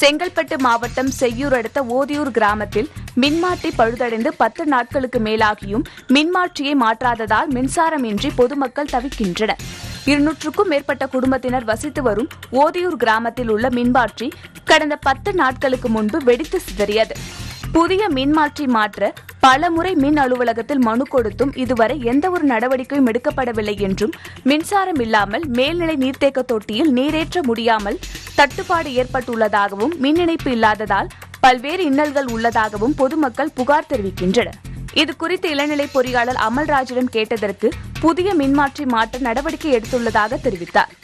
செங்கல்பட்டு மாவட்டம் செய்யூர் அடுத்த ஓதியூர் கிராமத்தில் மின்மாற்றி பழுதடைந்து பத்து நாட்களுக்கு மேலாகியும் மின்மாற்றியை மாற்றாததால் மின்சாரமின்றி பொதுமக்கள் தவிக்கின்றனர் இருநூற்றுக்கும் மேற்பட்ட குடும்பத்தினர் வசித்து வரும் ஓதியூர் கிராமத்தில் உள்ள மின்மாற்றி கடந்த பத்து நாட்களுக்கு முன்பு வெடித்து சிதறியது புதிய மின்மாற்றி மாற்ற பல முறை மின் அலுவலகத்தில் மனு கொடுத்தும் இதுவரை எந்த ஒரு நடவடிக்கையும் எடுக்கப்படவில்லை என்றும் மின்சாரம் இல்லாமல் மேல்நிலை நீர்த்தேக்க தொட்டியில் நீரேற்ற முடியாமல் தட்டுப்பாடு ஏற்பட்டுள்ளதாகவும் மின் இணைப்பு இல்லாததால் பல்வேறு இன்னல்கள் உள்ளதாகவும் பொதுமக்கள் புகார் தெரிவிக்கின்றனர் இது குறித்து இளநிலை பொறியாளர் அமல்ராஜிடம் கேட்டதற்கு புதிய மின்மாற்றி மாற்ற நடவடிக்கை எடுத்துள்ளதாக தெரிவித்தார்